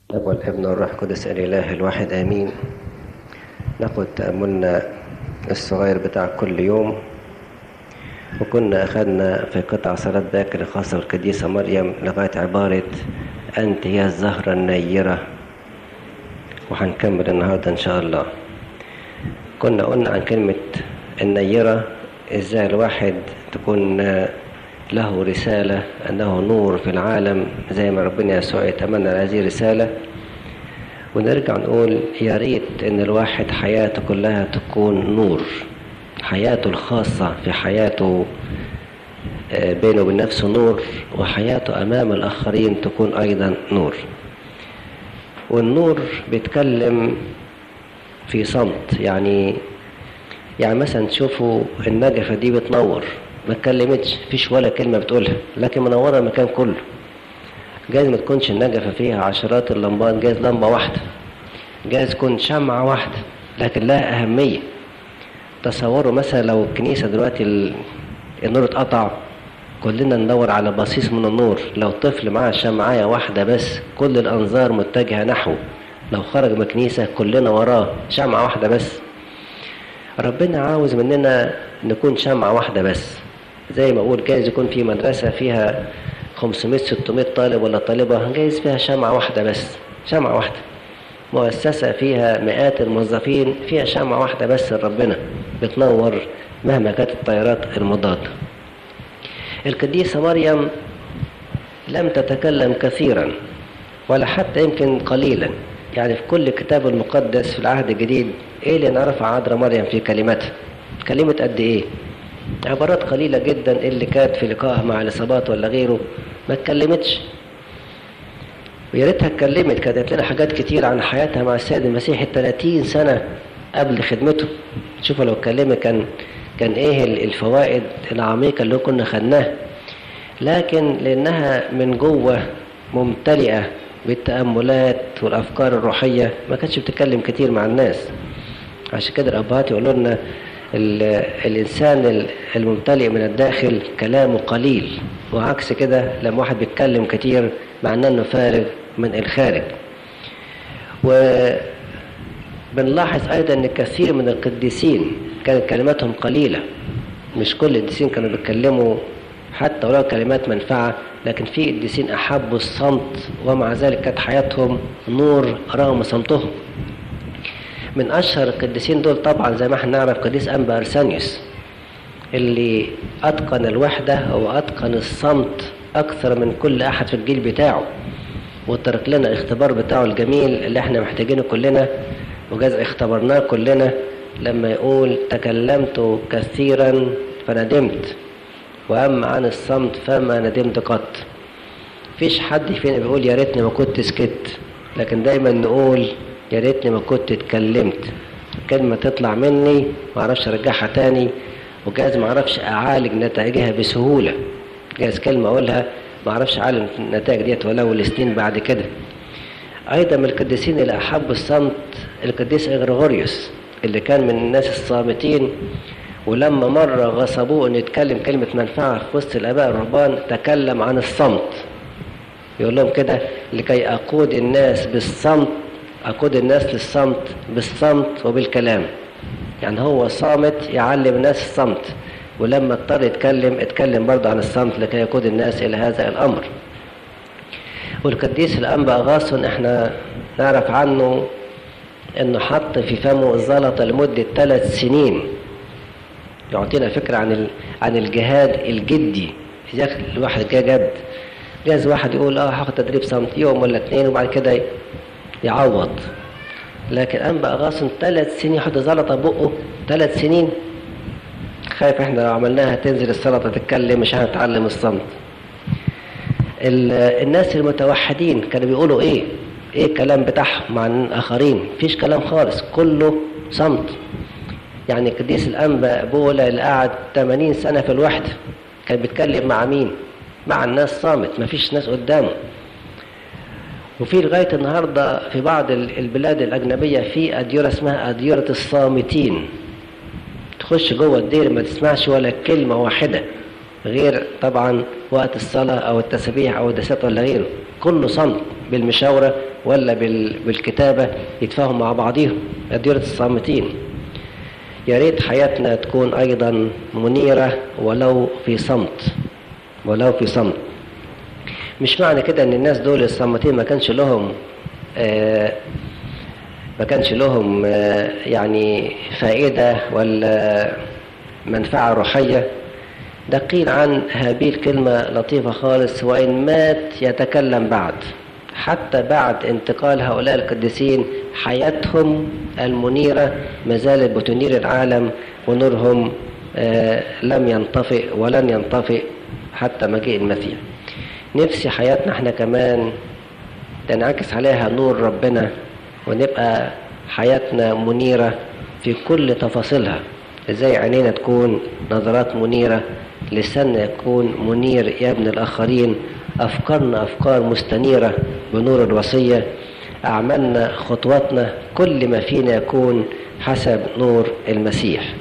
الاب والابن والروح القدس الاله الواحد امين ناخد تاملنا الصغير بتاع كل يوم وكنا اخذنا في قطع صلاه باكر خاصه بالقديسه مريم لغايه عباره انت هي الزهره النيره وهنكمل النهارده ان شاء الله كنا قلنا عن كلمه النيره ازاي الواحد تكون له رسالة أنه نور في العالم زي ما ربنا يسوع يتمنى هذه الرسالة ونرجع نقول يا ريت إن الواحد حياته كلها تكون نور حياته الخاصة في حياته بينه وبين نفسه نور وحياته أمام الآخرين تكون أيضا نور والنور بيتكلم في صمت يعني يعني مثلا تشوفوا النجفة دي بتنور ما اتكلمتش فيش ولا كلمة بتقولها لكن منورة المكان كله جايز ما تكونش النجفة فيها عشرات اللمبات جايز لمبة واحدة جايز تكون شمعة واحدة لكن لها أهمية تصوروا مثلا لو الكنيسة دلوقتي النور اتقطع كلنا ندور على بصيص من النور لو طفل معاه شمعاية واحدة بس كل الأنظار متجهة نحوه لو خرج من الكنيسة كلنا وراه شمعة واحدة بس ربنا عاوز مننا نكون شمعة واحدة بس زي ما أقول جايز يكون في مدرسة فيها 500 600 طالب ولا طالبة جايز فيها شمعة واحدة بس شمعة واحدة مؤسسة فيها مئات الموظفين فيها شمعة واحدة بس لربنا بتنور مهما كانت التيارات المضادة القديسة مريم لم تتكلم كثيرا ولا حتى يمكن قليلا يعني في كل كتاب المقدس في العهد الجديد ايه اللي نعرفها عذراء مريم في كلماتها كلمة قد ايه عبارات قليلة جدا اللي كانت في لقائها مع الإصابات ولا غيره ما اتكلمتش ويا ريتها اتكلمت كانت قالت لنا حاجات كتير عن حياتها مع السيد المسيح ال 30 سنة قبل خدمته شوفوا لو اتكلمت كان كان ايه الفوائد العميقة اللي كنا خدناها لكن لأنها من جوه ممتلئة بالتأملات والأفكار الروحية ما كانتش بتتكلم كتير مع الناس عشان كده الأبهات يقولوا لنا الإنسان الممتلئ من الداخل كلامه قليل وعكس كده لما واحد بيتكلم كتير معناه انه فارغ من الخارج وبنلاحظ أيضا أن كثير من القديسين كانت كلماتهم قليلة مش كل القديسين كانوا بيتكلموا حتى ولو كلمات منفعة لكن في قديسين أحبوا الصمت ومع ذلك كانت حياتهم نور رغم صمتهم من أشهر القديسين دول طبعا زي ما احنا نعرف قديس أنبا أرسانيوس اللي أتقن الوحدة وأتقن الصمت أكثر من كل أحد في الجيل بتاعه وترك لنا الاختبار بتاعه الجميل اللي احنا محتاجينه كلنا وجاز اختبرناه كلنا لما يقول تكلمت كثيرا فندمت وأما عن الصمت فما ندمت قط فيش حد فينا بيقول يا ريتني ما كنت سكت لكن دايما نقول يا ريتني ما كنت اتكلمت كلمة تطلع مني ما اعرفش ارجعها تاني وجاز ما اعرفش اعالج نتائجها بسهولة جاز كلمة اقولها ما اعرفش اعالج النتائج ديت ولو لسنين بعد كده ايضا من القديسين اللي احبوا الصمت القديس اغريغوريوس اللي كان من الناس الصامتين ولما مرة غصبوه انه يتكلم كلمة منفعة في وسط الاباء الرهبان تكلم عن الصمت يقول لهم كده لكي اقود الناس بالصمت أقود الناس للصمت بالصمت وبالكلام يعني هو صامت يعلم الناس الصمت ولما اضطر يتكلم اتكلم برضه عن الصمت لكي يقود الناس إلى هذا الأمر والقديس الأنبا أغاصن احنا نعرف عنه انه حط في فمه الزلطة لمدة ثلاث سنين يعطينا فكرة عن عن الجهاد الجدي إذا الواحد جه جد جاز واحد يقول اه هاخد تدريب صمت يوم ولا اتنين وبعد كده يعوض لكن أنبا غاصن ثلاث سنين يحط زلطة بقه ثلاث سنين خايف احنا لو عملناها تنزل السلطة تتكلم مش هنتعلم الصمت الناس المتوحدين كانوا بيقولوا ايه ايه الكلام بتاعهم مع الآخرين فيش كلام خالص كله صمت يعني قديس الأنبا بولا اللي قعد 80 سنة في الوحدة كان بيتكلم مع مين مع الناس صامت مفيش ناس قدامه وفي لغاية النهاردة في بعض البلاد الأجنبية في أديرة اسمها أديرة الصامتين تخش جوه الدير ما تسمعش ولا كلمة واحدة غير طبعا وقت الصلاة أو التسبيح أو الدسات ولا غيره كله صمت بالمشاورة ولا بالكتابة يتفاهموا مع بعضهم ديرة الصامتين يا ريت حياتنا تكون أيضا منيرة ولو في صمت ولو في صمت مش معنى كده ان الناس دول الصامتين ما كانش لهم آه ما كانش لهم آه يعني فائدة ولا منفعة روحية ده قيل عن هابيل كلمة لطيفة خالص وإن مات يتكلم بعد حتى بعد انتقال هؤلاء القديسين حياتهم المنيرة ما زالت بتنير العالم ونورهم آه لم ينطفئ ولن ينطفئ حتى مجيء المسيح نفسي حياتنا احنا كمان تنعكس عليها نور ربنا ونبقى حياتنا منيرة في كل تفاصيلها ازاي عينينا تكون نظرات منيرة لساننا يكون منير يا ابن الآخرين أفكارنا أفكار مستنيرة بنور الوصية أعمالنا خطواتنا كل ما فينا يكون حسب نور المسيح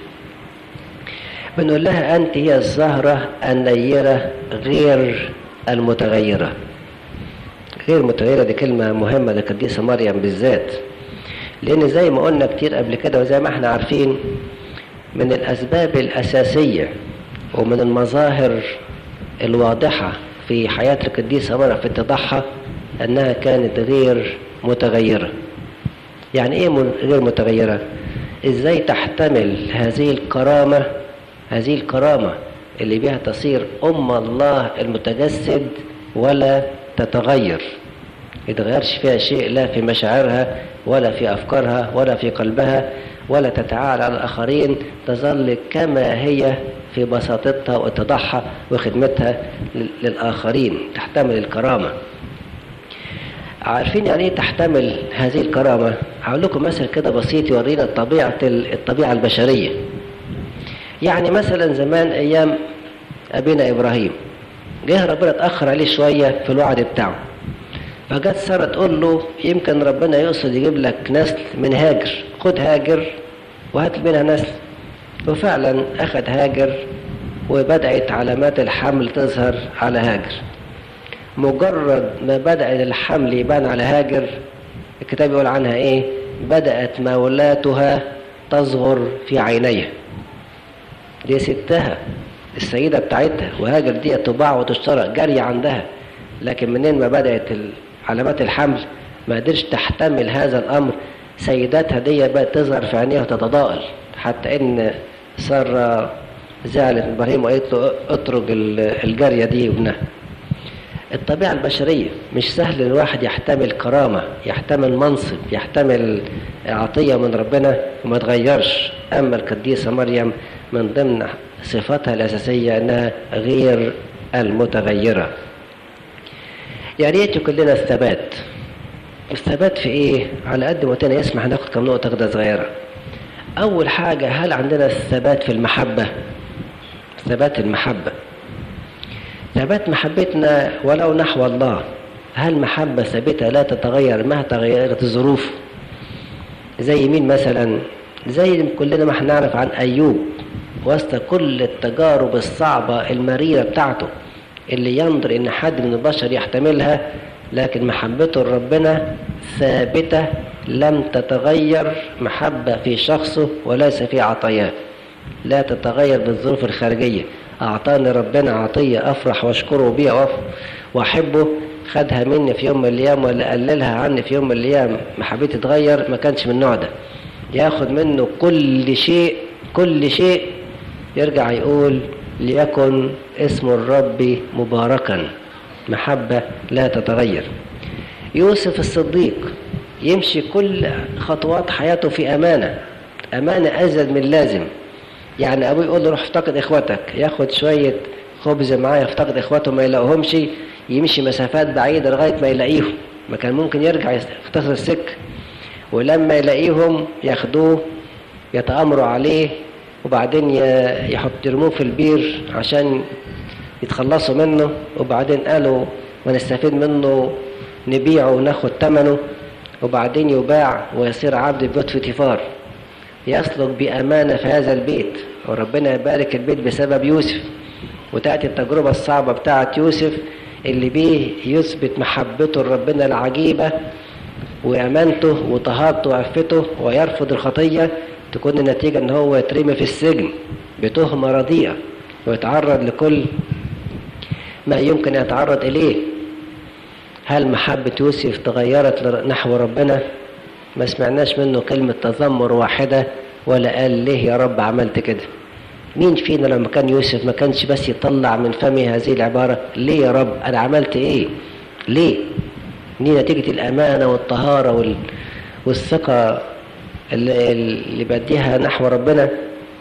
بنقول لها أنت هي الزهرة النيرة غير المتغيرة غير متغيرة دي كلمة مهمة للقديسة مريم بالذات لأن زي ما قلنا كتير قبل كده وزي ما احنا عارفين من الأسباب الأساسية ومن المظاهر الواضحة في حياة القديسة مريم في اتضاحها أنها كانت غير متغيرة يعني إيه غير متغيرة؟ إزاي تحتمل هذه الكرامة هذه الكرامة اللي بها تصير أم الله المتجسد ولا تتغير يتغيرش فيها شيء لا في مشاعرها ولا في أفكارها ولا في قلبها ولا تتعالى على الآخرين تظل كما هي في بساطتها واتضاحها وخدمتها للآخرين تحتمل الكرامة عارفين يعني ايه تحتمل هذه الكرامة هقول لكم مثل كده بسيط يورينا طبيعة الطبيعة البشرية يعني مثلا زمان ايام ابينا ابراهيم جه ربنا اتاخر عليه شويه في الوعد بتاعه فجت ساره تقول له يمكن ربنا يقصد يجيب لك نسل من هاجر خد هاجر وهات منها نسل وفعلا اخذ هاجر وبدات علامات الحمل تظهر على هاجر مجرد ما بدا الحمل يبان على هاجر الكتاب يقول عنها ايه بدات مولاتها تصغر في عينيها دي ستها السيدة بتاعتها وهاجر دي تباع وتشترى جارية عندها لكن منين ما بدأت علامات الحمل ما قدرش تحتمل هذا الأمر سيداتها دي بقت تظهر في عينيها وتتضاءل حتى إن سارة زعلت من إبراهيم وقالت له اترك الجارية دي وابنها الطبيعة البشرية مش سهل الواحد يحتمل كرامة يحتمل منصب يحتمل عطية من ربنا وما تغيرش أما القديسة مريم من ضمن صفاتها الأساسية أنها غير المتغيرة يا ريت يكون لنا الثبات الثبات في إيه؟ على قد ما تاني يسمح ناخد كم نقطة كده صغيرة أول حاجة هل عندنا الثبات في المحبة؟ ثبات المحبة ثبات محبتنا ولو نحو الله هل محبة ثابتة لا تتغير مهما تغيرت الظروف زي مين مثلا زي كلنا ما احنا نعرف عن أيوب وسط كل التجارب الصعبة المريرة بتاعته اللي ينظر إن حد من البشر يحتملها لكن محبته لربنا ثابتة لم تتغير محبة في شخصه وليس في عطاياه لا تتغير بالظروف الخارجية أعطاني ربنا عطية أفرح وأشكره بيها وأحبه خدها مني في يوم من الأيام ولا قللها عني في يوم من الأيام محبتي تتغير ما كانش من النوع ده ياخد منه كل شيء كل شيء يرجع يقول ليكن اسم الرب مباركا محبة لا تتغير يوسف الصديق يمشي كل خطوات حياته في أمانة أمانة أزيد من لازم يعني أبوه يقول له روح افتقد إخواتك ياخد شوية خبز معاه يفتقد إخواته ما يلاقوهمش يمشي مسافات بعيدة لغاية ما يلاقيهم ما كان ممكن يرجع يختصر السكة ولما يلاقيهم ياخدوه يتأمروا عليه وبعدين يحط يرموه في البير عشان يتخلصوا منه وبعدين قالوا ونستفيد منه نبيعه وناخد ثمنه وبعدين يباع ويصير عبد بيوت فيتيفار يسلك بأمانة في هذا البيت وربنا يبارك البيت بسبب يوسف وتأتي التجربة الصعبة بتاعة يوسف اللي بيه يثبت محبته لربنا العجيبة وأمانته وطهارته وعفته ويرفض الخطية تكون النتيجة إن هو يترمي في السجن بتهمة رديئة ويتعرض لكل ما يمكن يتعرض إليه هل محبة يوسف تغيرت نحو ربنا ما سمعناش منه كلمة تذمر واحدة ولا قال ليه يا رب عملت كده مين فينا لما كان يوسف ما كانش بس يطلع من فمه هذه العبارة ليه يا رب أنا عملت إيه ليه دي نتيجة الأمانة والطهارة وال... والثقة اللي, اللي بديها نحو ربنا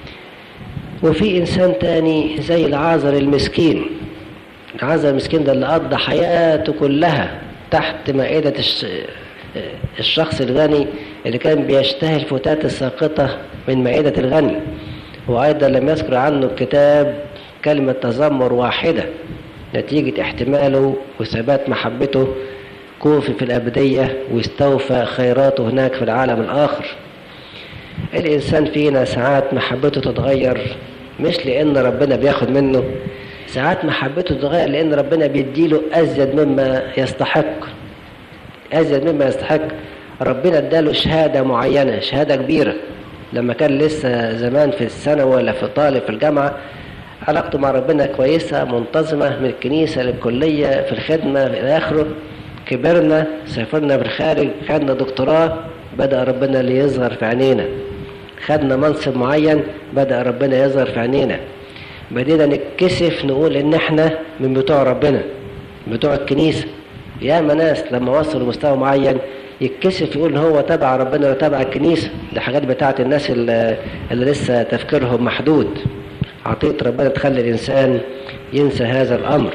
وفي إنسان تاني زي العازر المسكين العازر المسكين ده اللي قضى حياته كلها تحت مائدة الش... الشخص الغني اللي كان بيشتهي الفتاة الساقطة من مائدة الغني وأيضا لم يذكر عنه الكتاب كلمة تذمر واحدة نتيجة احتماله وثبات محبته كوفي في الأبدية واستوفى خيراته هناك في العالم الآخر الإنسان فينا ساعات محبته تتغير مش لأن ربنا بياخد منه ساعات محبته تتغير لأن ربنا بيديله أزيد مما يستحق أزيد مما يستحق ربنا اداله شهادة معينة شهادة كبيرة لما كان لسه زمان في الثانوي ولا في طالب في الجامعة علاقته مع ربنا كويسة منتظمة من الكنيسة للكلية في الخدمة إلى آخره كبرنا سافرنا في الخارج خدنا دكتوراه بدأ ربنا اللي يظهر في عينينا خدنا منصب معين بدأ ربنا يظهر في عينينا بدينا نتكسف نقول إن إحنا من بتوع ربنا بتوع الكنيسة ياما ناس لما وصلوا لمستوى معين يتكسف يقول ان هو تبع ربنا ولا تبع الكنيسه دي حاجات بتاعت الناس اللي, اللي لسه تفكيرهم محدود عطيه ربنا تخلي الانسان ينسى هذا الامر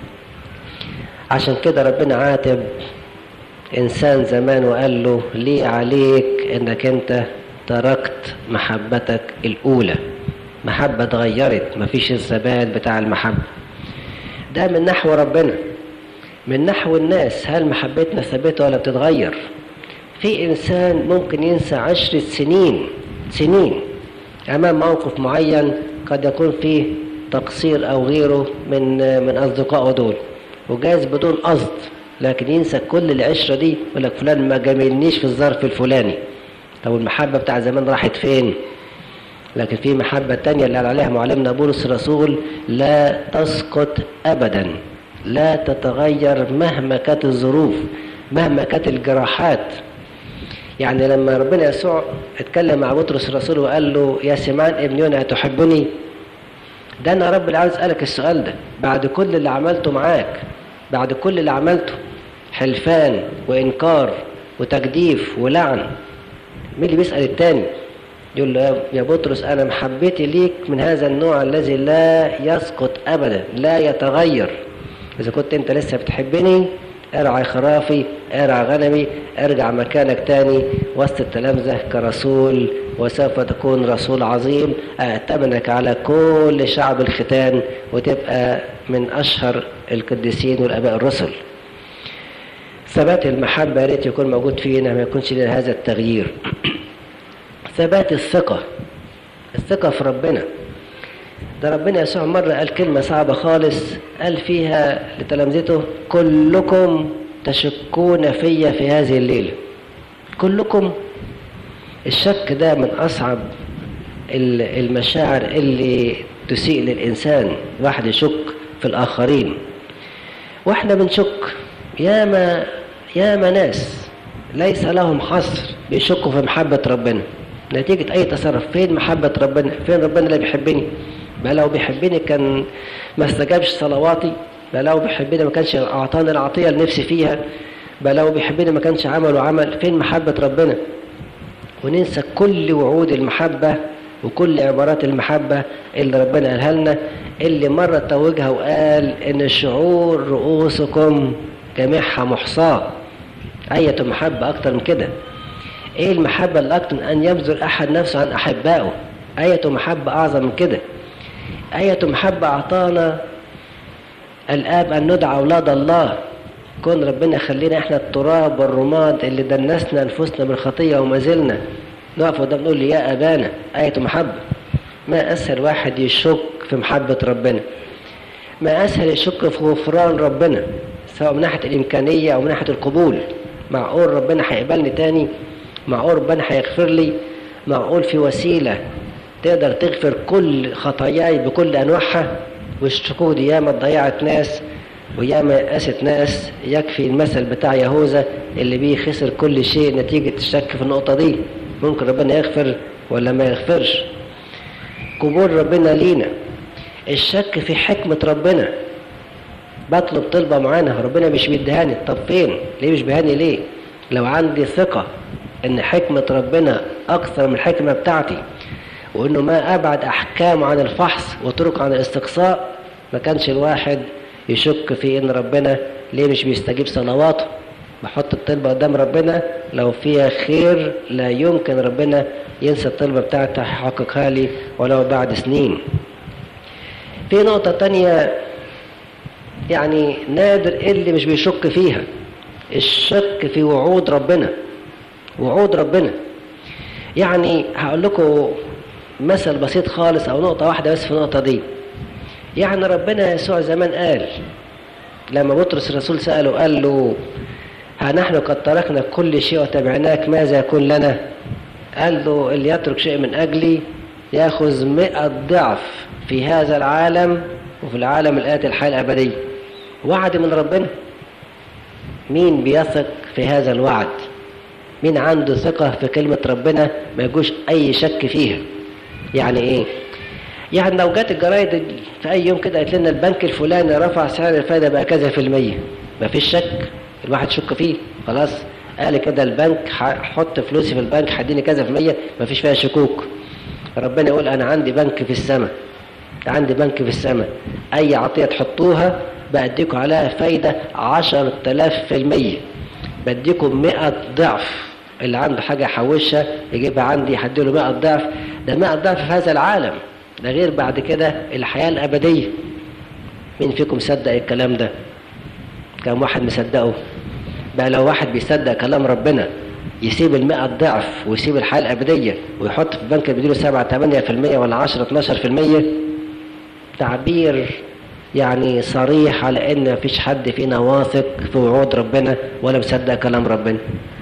عشان كده ربنا عاتب انسان زمان وقال له ليه عليك انك انت تركت محبتك الاولى محبه اتغيرت مفيش الثبات بتاع المحبه ده من نحو ربنا من نحو الناس هل محبتنا ثابته ولا بتتغير في انسان ممكن ينسى عشرة سنين سنين امام موقف معين قد يكون فيه تقصير او غيره من من اصدقائه دول وجايز بدون قصد لكن ينسى كل العشرة دي يقول لك فلان ما جاملنيش في الظرف الفلاني طب المحبة بتاع زمان راحت فين لكن في محبة تانية اللي قال عليها معلمنا بولس الرسول لا تسقط أبدا لا تتغير مهما كانت الظروف مهما كانت الجراحات يعني لما ربنا يسوع اتكلم مع بطرس الرسول وقال له يا سمعان ابن يونا تحبني ده انا رب اللي عاوز اسالك السؤال ده بعد كل اللي عملته معاك بعد كل اللي عملته حلفان وانكار وتجديف ولعن مين اللي بيسال التاني يقول له يا بطرس انا محبتي ليك من هذا النوع الذي لا يسقط ابدا لا يتغير إذا كنت أنت لسه بتحبني ارعى خرافي ارعى غنمي ارجع مكانك تاني وسط التلامذة كرسول وسوف تكون رسول عظيم أأتمنك على كل شعب الختان وتبقى من أشهر القديسين والآباء الرسل ثبات المحبة يا ريت يكون موجود فينا ما يكونش لنا هذا التغيير ثبات الثقة الثقة في ربنا ده ربنا يسوع مرة قال كلمة صعبة خالص قال فيها لتلامذته كلكم تشكون في في هذه الليلة كلكم الشك ده من أصعب المشاعر اللي تسيء للإنسان واحد يشك في الآخرين واحنا بنشك ياما ياما ناس ليس لهم حصر بيشكوا في محبة ربنا نتيجة أي تصرف فين محبة ربنا فين ربنا اللي بيحبني ما لو بيحبني كان ما استجابش صلواتي ما لو بيحبني ما كانش أعطاني العطية اللي نفسي فيها ما لو بيحبني ما كانش عمل وعمل فين محبة ربنا وننسى كل وعود المحبة وكل عبارات المحبة اللي ربنا قالها لنا اللي مرة توجها وقال إن شعور رؤوسكم جميعها محصاة أية محبة أكتر من كده إيه المحبة اللي أكتر من أن يبذل أحد نفسه عن أحبائه أية محبة أعظم من كده آية محبة أعطانا الآب أن ندعى أولاد الله كون ربنا يخلينا إحنا التراب والرماد اللي دنسنا أنفسنا بالخطية وما زلنا نقف قدام نقول يا أبانا آية محبة ما أسهل واحد يشك في محبة ربنا ما أسهل يشك في غفران ربنا سواء من ناحية الإمكانية أو من ناحية القبول معقول ربنا هيقبلني تاني معقول ربنا هيغفر لي معقول في وسيلة تقدر تغفر كل خطاياي بكل أنواعها والشكوك دي ياما ضيعت ناس وياما قاست ناس يكفي المثل بتاع يهوذا اللي بيه خسر كل شيء نتيجة الشك في النقطة دي ممكن ربنا يغفر ولا ما يغفرش قبول ربنا لينا الشك في حكمة ربنا بطلب طلبة معينة ربنا مش بيديهاني طب فين ليه مش بيهاني ليه لو عندي ثقة ان حكمة ربنا اكثر من الحكمة بتاعتي وانه ما ابعد احكامه عن الفحص وطرق عن الاستقصاء ما كانش الواحد يشك في ان ربنا ليه مش بيستجيب صلواته بحط الطلبة قدام ربنا لو فيها خير لا يمكن ربنا ينسى الطلبة بتاعته يحققها لي ولو بعد سنين في نقطة تانية يعني نادر اللي مش بيشك فيها الشك في وعود ربنا وعود ربنا يعني هقول لكم مثل بسيط خالص او نقطة واحدة بس في النقطة دي يعني ربنا يسوع زمان قال لما بطرس الرسول سأله قال له ها نحن قد تركنا كل شيء وتبعناك ماذا يكون لنا قال له اللي يترك شيء من أجلي يأخذ مئة ضعف في هذا العالم وفي العالم الآتي الحياة الأبدية وعد من ربنا مين بيثق في هذا الوعد مين عنده ثقة في كلمة ربنا ما يجوش أي شك فيها يعني إيه يعني لو جت الجرايد في أي يوم كده قالت لنا البنك الفلاني رفع سعر الفايدة بقى كذا في المية ما فيش شك الواحد شك فيه خلاص قال كده البنك حط فلوسي في البنك هديني كذا في المية ما فيش فيها شكوك ربنا يقول أنا عندي بنك في السماء عندي بنك في السماء أي عطية تحطوها بديكم عليها فايدة عشر تلاف في المية بديكم مئة ضعف اللي عنده حاجة يحوشها يجيبها عندي هديله مئة ضعف ده مئة ضعف في هذا العالم ده غير بعد كده الحياة الأبدية مين فيكم صدق الكلام ده كم واحد مصدقه بقى لو واحد بيصدق كلام ربنا يسيب المئة ضعف ويسيب الحياة الأبدية ويحط في البنك بيديله سبعة تمانية في المية ولا عشرة اتناشر في المية تعبير يعني صريح على ان مفيش حد فينا واثق في وعود ربنا ولا مصدق كلام ربنا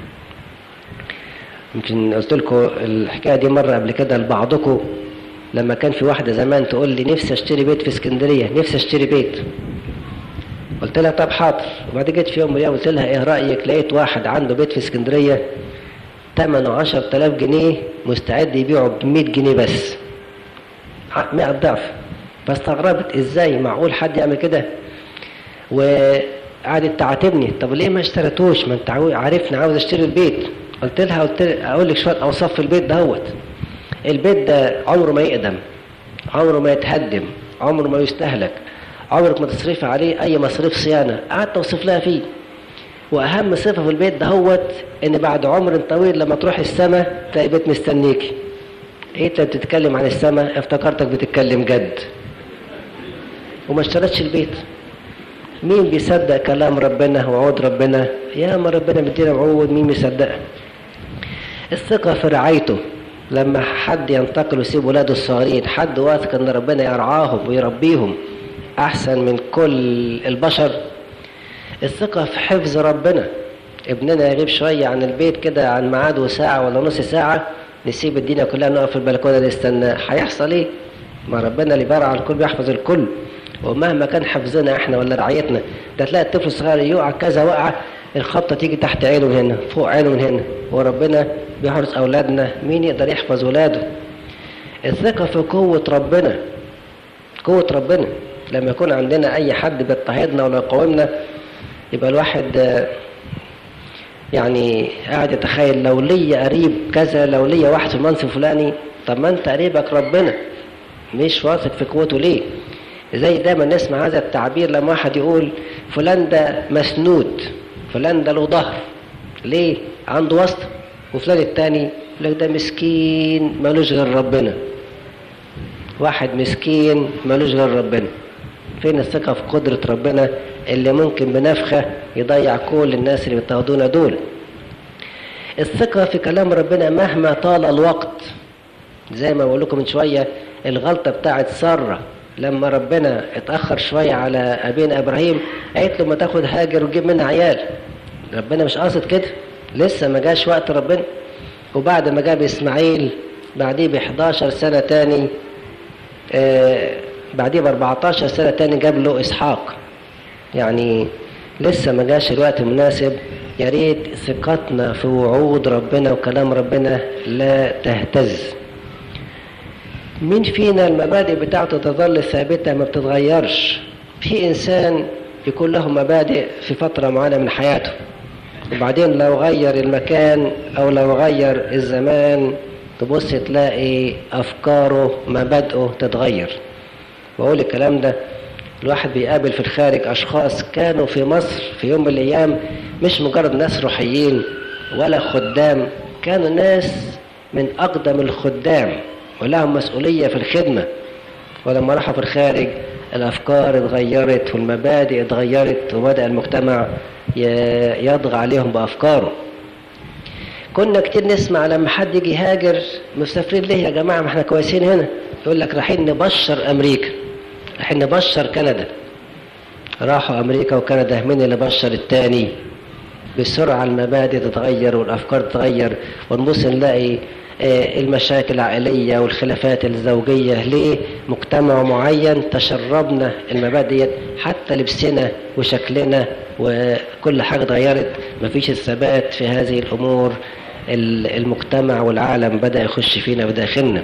يمكن قلت لكم الحكايه دي مره قبل كده لبعضكم لما كان في واحده زمان تقول لي نفسي اشتري بيت في اسكندريه نفسي اشتري بيت قلت لها طب حاضر وبعد جيت في يوم من الايام قلت لها ايه رايك لقيت واحد عنده بيت في اسكندريه ثمنه 10000 جنيه مستعد يبيعه ب 100 جنيه بس 100 ضعف فاستغربت ازاي معقول حد يعمل كده وقعدت تعاتبني طب ليه ما اشتريتوش ما انت عارفني عاوز اشتري البيت قلت لها قلت لها اقول لك شويه اوصاف في البيت دهوت البيت ده عمره ما يقدم عمره ما يتهدم عمره ما يستهلك عمرك ما تصرفي عليه اي مصاريف صيانه قعدت اوصف لها فيه واهم صفه في البيت دهوت ان بعد عمر طويل لما تروح السماء تلاقي بيت مستنيكي ايه انت بتتكلم عن السماء افتكرتك بتتكلم جد وما اشترتش البيت مين بيصدق كلام ربنا وعود ربنا يا ما ربنا مدينا وعود مين بيصدقها الثقة في رعايته لما حد ينتقل ويسيب ولاده الصغيرين حد واثق ان ربنا يرعاهم ويربيهم احسن من كل البشر الثقة في حفظ ربنا ابننا يغيب شوية عن البيت كده عن ميعاده ساعة ولا نص ساعة نسيب الدنيا كلها نقف في البلكونة نستناه هيحصل ايه؟ ما ربنا اللي بيرعى الكل بيحفظ الكل ومهما كان حفظنا احنا ولا رعايتنا ده تلاقي الطفل الصغير يقع كذا وقعه الخبطه تيجي تحت عينه من هنا فوق عينه من هنا وربنا بيحرس اولادنا مين يقدر يحفظ ولاده الثقه في قوه ربنا قوه ربنا لما يكون عندنا اي حد بيضطهدنا ولا يقاومنا يبقى الواحد يعني قاعد يتخيل لو ليا قريب كذا لو ليا واحد في المنصب فلاني طب ما انت قريبك ربنا مش واثق في قوته ليه زي دايما نسمع هذا التعبير لما واحد يقول فلان ده مسنود فلان ده له ظهر ليه عنده واسطة وفلان التاني يقول ده مسكين ملوش غير ربنا واحد مسكين ملوش غير ربنا فين الثقة في قدرة ربنا اللي ممكن بنفخة يضيع كل الناس اللي بيضطهدونا دول الثقة في كلام ربنا مهما طال الوقت زي ما بقول لكم من شوية الغلطة بتاعت سارة لما ربنا اتأخر شوية على أبينا إبراهيم قالت له ما تاخد هاجر وتجيب منها عيال ربنا مش قاصد كده لسه ما جاش وقت ربنا وبعد ما جاب اسماعيل بعديه ب 11 سنه تاني آه بعديه ب 14 سنه تاني جاب له اسحاق يعني لسه ما جاش الوقت المناسب يا ريت ثقتنا في وعود ربنا وكلام ربنا لا تهتز مين فينا المبادئ بتاعته تظل ثابته ما بتتغيرش في انسان يكون له مبادئ في فتره معينه من حياته وبعدين لو غير المكان او لو غير الزمان تبص تلاقي افكاره مبادئه تتغير واقول الكلام ده الواحد بيقابل في الخارج اشخاص كانوا في مصر في يوم من الايام مش مجرد ناس روحيين ولا خدام كانوا ناس من اقدم الخدام ولهم مسؤوليه في الخدمه ولما راحوا في الخارج الافكار اتغيرت والمبادئ اتغيرت وبدا المجتمع يضغى عليهم بافكاره كنا كتير نسمع لما حد يجي يهاجر مسافرين ليه يا جماعه ما احنا كويسين هنا يقول لك رايحين نبشر امريكا رايحين نبشر كندا راحوا امريكا وكندا مين اللي بشر التاني بسرعه المبادئ تتغير والافكار تتغير ونبص نلاقي المشاكل العائلية والخلافات الزوجية ليه مجتمع معين تشربنا المبادئ حتى لبسنا وشكلنا وكل حاجة اتغيرت مفيش الثبات في هذه الأمور المجتمع والعالم بدأ يخش فينا بداخلنا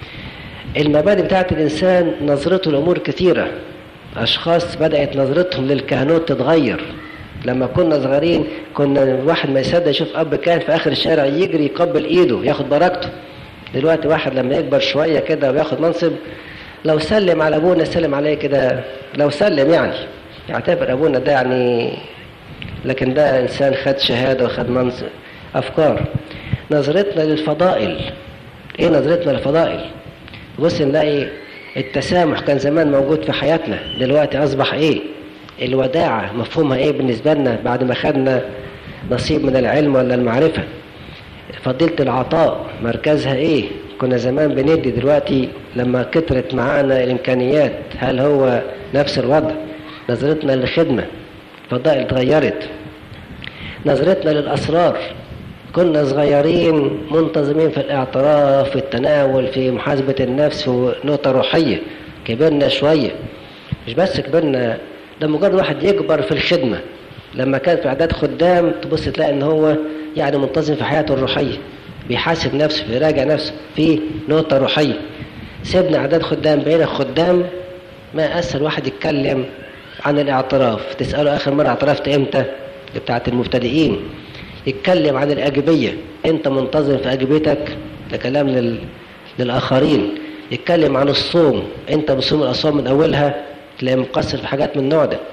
المبادئ بتاعت الإنسان نظرته الأمور كثيرة أشخاص بدأت نظرتهم للكهنوت تتغير لما كنا صغيرين كنا الواحد ما يصدق يشوف اب كان في اخر الشارع يجري يقبل ايده ياخد بركته دلوقتي واحد لما يكبر شويه كده وياخد منصب لو سلم على ابونا سلم عليه كده لو سلم يعني يعتبر ابونا ده يعني لكن ده انسان خد شهاده وخد منصب افكار نظرتنا للفضائل ايه نظرتنا للفضائل بص نلاقي التسامح كان زمان موجود في حياتنا دلوقتي اصبح ايه الوداعة مفهومها ايه بالنسبة لنا بعد ما خدنا نصيب من العلم ولا المعرفة فضيلة العطاء مركزها ايه كنا زمان بندي دلوقتي لما كترت معانا الامكانيات هل هو نفس الوضع نظرتنا للخدمة فضائل اتغيرت نظرتنا للأسرار كنا صغيرين منتظمين في الاعتراف في التناول في محاسبة النفس في نقطة روحية كبرنا شوية مش بس كبرنا ده مجرد واحد يكبر في الخدمة لما كان في إعداد خدام تبص تلاقي إن هو يعني منتظم في حياته الروحية بيحاسب نفسه بيراجع نفسه في نقطة روحية سيبنا إعداد خدام بقينا خدام ما أسهل واحد يتكلم عن الاعتراف تسأله آخر مرة اعترفت إمتى بتاعت المبتدئين يتكلم عن الأجبية أنت منتظم في أجبيتك ده كلام لل... للآخرين يتكلم عن الصوم أنت بصوم الأصوام من أولها تلاقيه مقصر في حاجات من النوع ده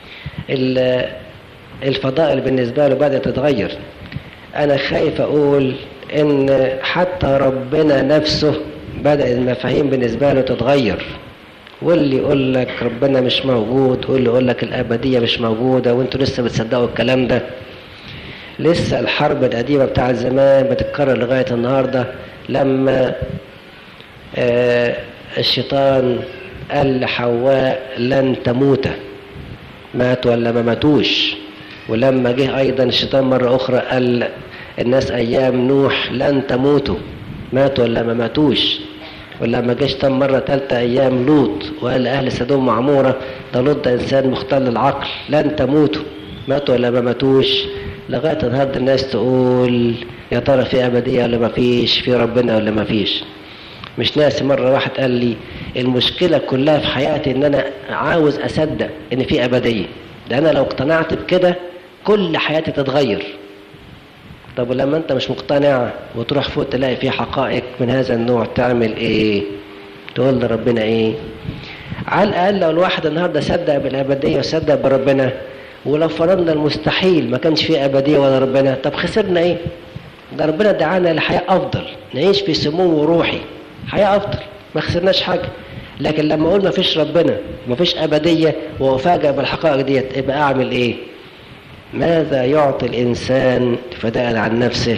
الفضائل بالنسبة له بدأت تتغير أنا خايف أقول إن حتى ربنا نفسه بدأ المفاهيم بالنسبة له تتغير واللي يقول لك ربنا مش موجود واللي يقول لك الأبدية مش موجودة وانتوا لسه بتصدقوا الكلام ده لسه الحرب القديمة بتاع زمان بتتكرر لغاية النهاردة لما آه الشيطان قال لحواء لن تموت مات ولا ما ماتوش ولما جه ايضا الشيطان مره اخرى قال الناس ايام نوح لن تموتوا ماتوا ولا ما ماتوش ولما جه الشيطان مره ثالثه ايام لوط وقال لاهل سدوم معموره ده لوط ده انسان مختل العقل لن تموتوا ماتوا ولا ما ماتوش لغايه النهارده الناس تقول يا ترى في ابديه ولا ما فيش في ربنا ولا ما فيش مش ناسي مرة واحد قال لي المشكلة كلها في حياتي ان انا عاوز اصدق ان في ابدية ده انا لو اقتنعت بكده كل حياتي تتغير طب ولما انت مش مقتنع وتروح فوق تلاقي في حقائق من هذا النوع تعمل ايه تقول لربنا ايه على الاقل لو الواحد النهارده صدق بالابديه وصدق بربنا ولو فرضنا المستحيل ما كانش فيه ابديه ولا ربنا طب خسرنا ايه ده ربنا دعانا لحياه افضل نعيش في سمو روحي حياه افضل ما خسرناش حاجه لكن لما اقول ما فيش ربنا ما فيش ابديه وافاجئ بالحقائق ديت يبقى اعمل ايه ماذا يعطي الانسان فداء عن نفسه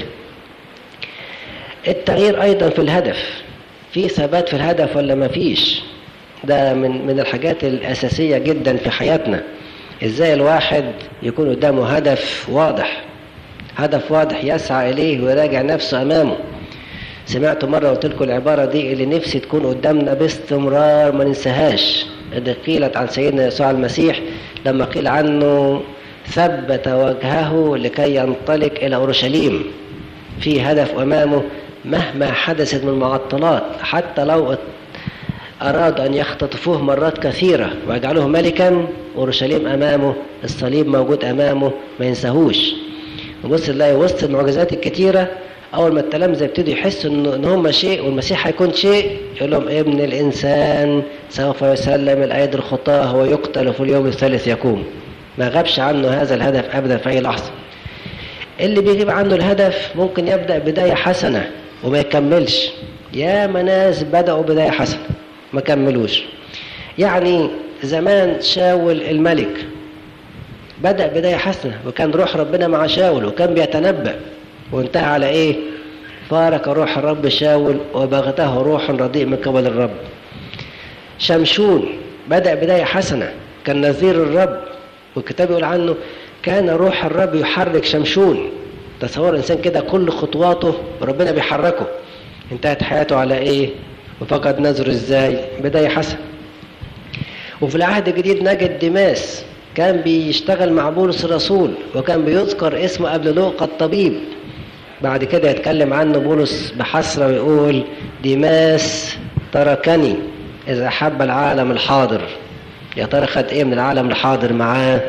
التغيير ايضا في الهدف في ثبات في الهدف ولا ما فيش ده من من الحاجات الاساسيه جدا في حياتنا ازاي الواحد يكون قدامه هدف واضح هدف واضح يسعى اليه ويراجع نفسه امامه سمعت مرة قلت لكم العبارة دي اللي نفسي تكون قدامنا باستمرار ما ننساهاش اللي قيلت عن سيدنا يسوع المسيح لما قيل عنه ثبت وجهه لكي ينطلق إلى أورشليم في هدف أمامه مهما حدثت من معطلات حتى لو أرادوا أن يختطفوه مرات كثيرة ويجعلوه ملكا أورشليم أمامه الصليب موجود أمامه ما ينساهوش وبص نلاقي وسط المعجزات الكتيرة أول ما التلامذة يبتدوا يحسوا إن إن هم شيء والمسيح هيكون شيء يقول لهم ابن الإنسان سوف يسلم الأيدي الخطاة ويقتل في اليوم الثالث يقوم ما غابش عنه هذا الهدف أبدا في أي لحظة اللي بيغيب عنه الهدف ممكن يبدأ بداية حسنة وما يكملش يا ناس بدأوا بداية حسنة ما كملوش يعني زمان شاول الملك بدأ بداية حسنة وكان روح ربنا مع شاول وكان بيتنبأ وانتهى على ايه فارق روح الرب شاول وبغته روح رديء من قبل الرب شمشون بدأ بداية حسنة كان نذير الرب والكتاب يقول عنه كان روح الرب يحرك شمشون تصور انسان كده كل خطواته ربنا بيحركه انتهت حياته على ايه وفقد نظره ازاي بداية حسنة وفي العهد الجديد نجد دماس كان بيشتغل مع بولس الرسول وكان بيذكر اسمه قبل لوقا الطبيب بعد كده يتكلم عنه بولس بحسرة ويقول ديماس تركني إذا حب العالم الحاضر يا ترى خد إيه من العالم الحاضر معاه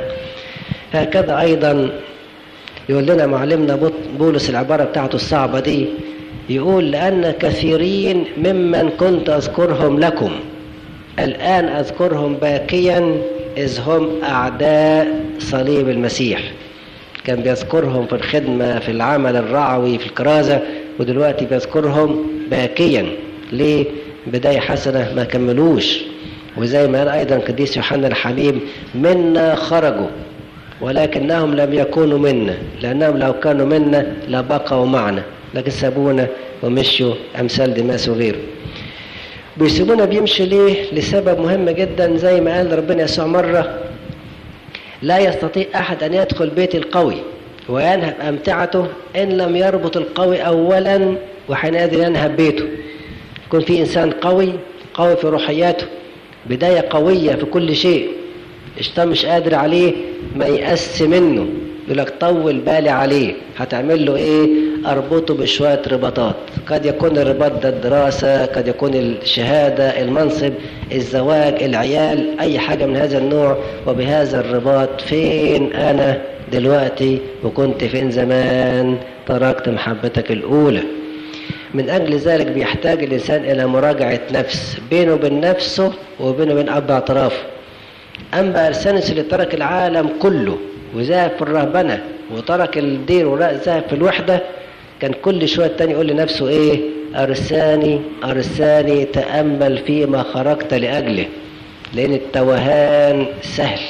هكذا أيضا يقول لنا معلمنا بولس العبارة بتاعته الصعبة دي يقول لأن كثيرين ممن كنت أذكرهم لكم الآن أذكرهم باكيا إذ هم أعداء صليب المسيح كان بيذكرهم في الخدمة في العمل الرعوي في الكرازة ودلوقتي بيذكرهم باكيا ليه؟ بداية حسنة ما كملوش وزي ما قال أيضا قديس يوحنا الحبيب منا خرجوا ولكنهم لم يكونوا منا لأنهم لو كانوا منا لبقوا معنا لكن سابونا ومشوا أمثال دماس وغيره بيسيبونا بيمشي ليه لسبب مهم جدا زي ما قال ربنا يسوع مرة لا يستطيع أحد أن يدخل بيت القوي وينهب أمتعته إن لم يربط القوي أولا وحينئذ ينهب بيته يكون في إنسان قوي قوي في روحياته بداية قوية في كل شيء الشيطان مش قادر عليه ما يأس منه يقول لك طول بالي عليه هتعمل له ايه اربطه بشويه رباطات قد يكون الرباط ده الدراسه قد يكون الشهاده المنصب الزواج العيال اي حاجه من هذا النوع وبهذا الرباط فين انا دلوقتي وكنت فين زمان تركت محبتك الاولى من اجل ذلك بيحتاج الانسان الى مراجعه نفس بينه وبين نفسه وبينه وبين اب اعترافه اما ارسانس اللي ترك العالم كله وذهب في الرهبنة وترك الدير وذهب في الوحدة كان كل شوية تاني يقول لنفسه ايه أرساني أرساني تأمل فيما خرجت لأجله لأن التوهان سهل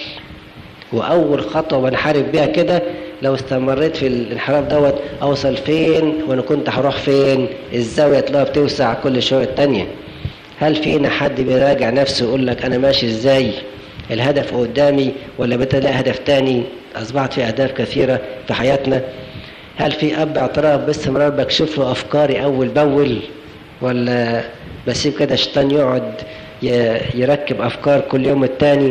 وأول خطوة بنحارب بيها كده لو استمريت في الانحراف دوت أوصل فين وأنا كنت هروح فين الزاوية تلاقيها بتوسع كل شوية تانية هل فينا حد بيراجع نفسه يقول لك أنا ماشي إزاي الهدف قدامي ولا بتلاقي هدف تاني أصبحت في أهداف كثيرة في حياتنا هل في أب اعتراف باستمرار بكشف له أفكاري أول بأول ولا بسيب كده الشيطان يقعد يركب أفكار كل يوم التاني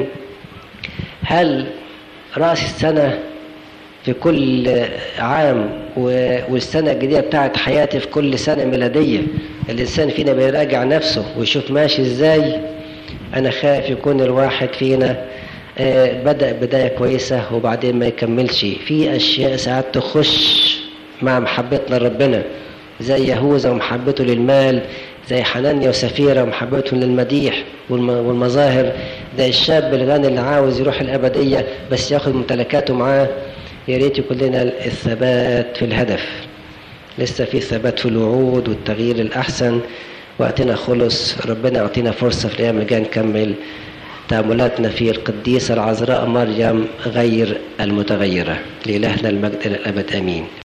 هل رأس السنة في كل عام والسنة الجديدة بتاعت حياتي في كل سنة ميلادية الإنسان فينا بيراجع نفسه ويشوف ماشي إزاي أنا خايف يكون الواحد فينا بدأ بداية كويسة وبعدين ما يكملش في أشياء ساعات تخش مع محبتنا لربنا زي يهوذا ومحبته للمال زي حنانيا وسفيرة ومحبتهم للمديح والمظاهر زي الشاب الغني اللي عاوز يروح الأبدية بس ياخد ممتلكاته معاه يا ريت يكون لنا الثبات في الهدف لسه في ثبات في الوعود والتغيير الأحسن وقتنا خلص ربنا يعطينا فرصة في الأيام الجاية نكمل تأملاتنا في القديسة العذراء مريم غير المتغيرة لإلهنا المجد إلى الأبد آمين